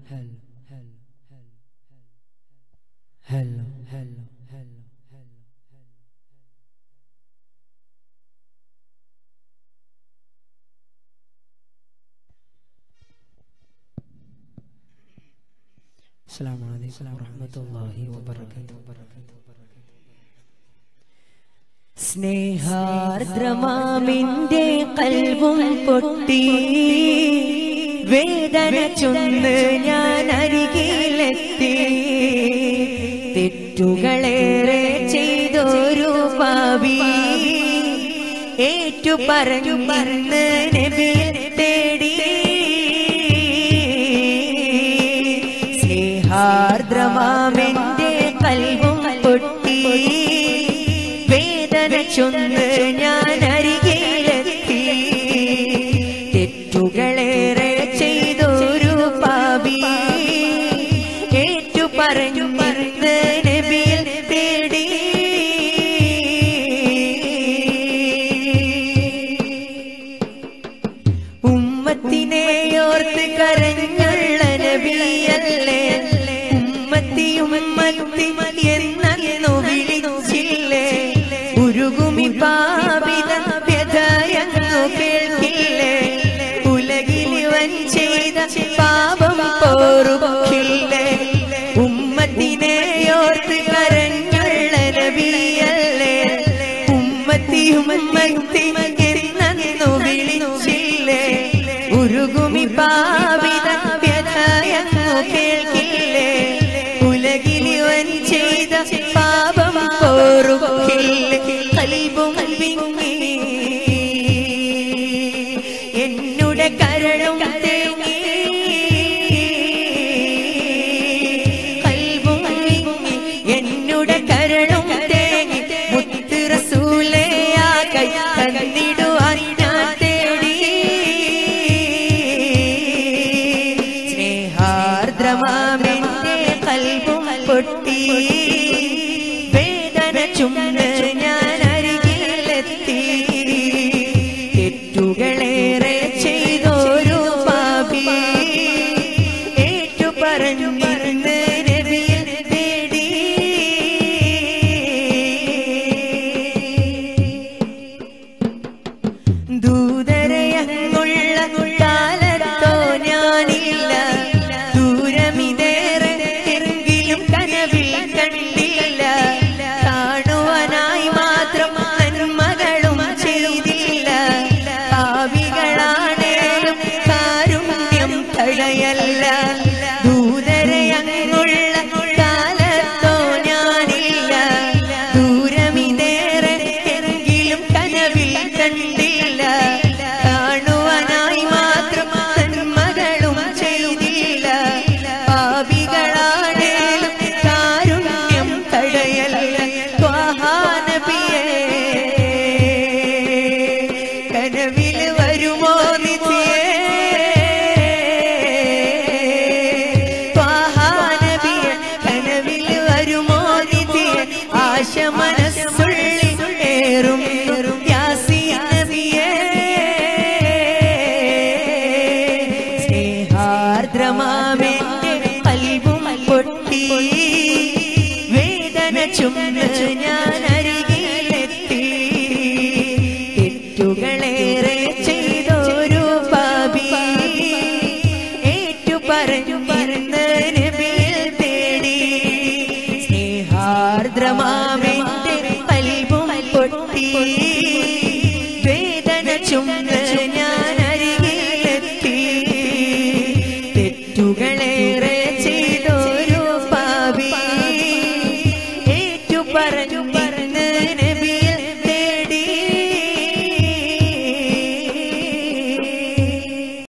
hello, hello, hello, hello. السلام عليكم ورحمة الله وبركاته സ്നേഹാർദ്രമാമിന്റെ കൽവും പൊട്ടി വേദന ചൊന്ന് ഞാൻ അരികിലെത്തി തെറ്റുകളേറെ ചെയ്തൊരു പാവി ഏറ്റു പറഞ്ഞു മറന്ന് നബിയെ തേടി സ്നേഹാർദ്രമാമെന്റെ കൽവും പൊട്ടി വേദന ചൊന്ന് ഞാൻ അരികിലെത്തി തെറ്റുകളേറെ ചെയ്തൊരു പാവി ഏറ്റു പറഞ്ഞു മറന്ന് നബിയിൽ തേടി ഉമ്മത്തിനെ ഓർത്ത് കരഞ്ഞുള്ള നബിയല്ലേ ഉമ്മത്തി ഉമ്മത്തി എന്നു വിളിച്ചില്ലേ ഉരുകുമി പാപിത വ്യതയങ്ങു കേൾക്കില്ലേ ഉലകിൽ വൻ ചെയ്ത പാപം പോറുകില്ലേ ഉമ്മത്തിനെ ഓർത്ത് കരഞ്ഞുള്ള നബിയല്ലേ ഉമ്മത്തി ഉമ്മത്തി എന്നു വിളിച്ചില്ലേ ഉരുകുമി പാപിത വ്യതയങ്ങു കേൾക്കില്ലേ ഉലകിൽ വൻ ചെയ്ത പാപം പോറുകില്ലേ കൽബും വിങ്ങി എന്നുടെ കരളും തേങ്ങി കൽബും വിങ്ങി എന്നുടെ കരളും തേങ്ങി മുത്ത് റസൂലയാ കൈ തന്നിടുവാൻ ഞാൻ തേടി സ്നേഹാർദ്രമാമെന്റെ കൽബും പൊട്ടി വേദന ചുമന്ന് ഞാൻ അരികിലെത്തി തെറ്റുകളേറെ ചെയ്തോരു പാപി ഏറ്റു പറഞ്ഞു മറന്ന് നബിയിൽ തേടി ദൂതരയങ്ങുള്ള കാലത്തോ ഞാനില്ല ദൂരമിതേറെ എങ്കിലും കനവിൽ കണ്ടില്ല കാണുവാനായി മാത്രം നന്മകളും ചെയ്തില്ല പാവികളാണേലും കാരുണ്യം തടയല്ല ദൂതരയങ്ങുള്ള കാലത്തോ ഞാനില്ല ദൂരമിതേറെ എങ്കിലും കനവിൽ കണ്ടില്ല കാണുവാനായി മാത്രം നന്മകളും ചെയ്തില്ല പാപികളാണേലും കാരുണ്യം തടയല്ല ത്വാഹാനബിയേ കനവിൽ വരുമോ നിധിയേ ത്വാഹാനബിയേ കനവിൽ വരുമോ നിധിയേ ആശ മനസ്സുള്ളിൽ ഏറും യാസീൻ നബിയേ സ്നേഹാർദ്രമാമെന്റെ കൽവും പൊട്ടി വേദന ചുമന്ന് ഞാൻ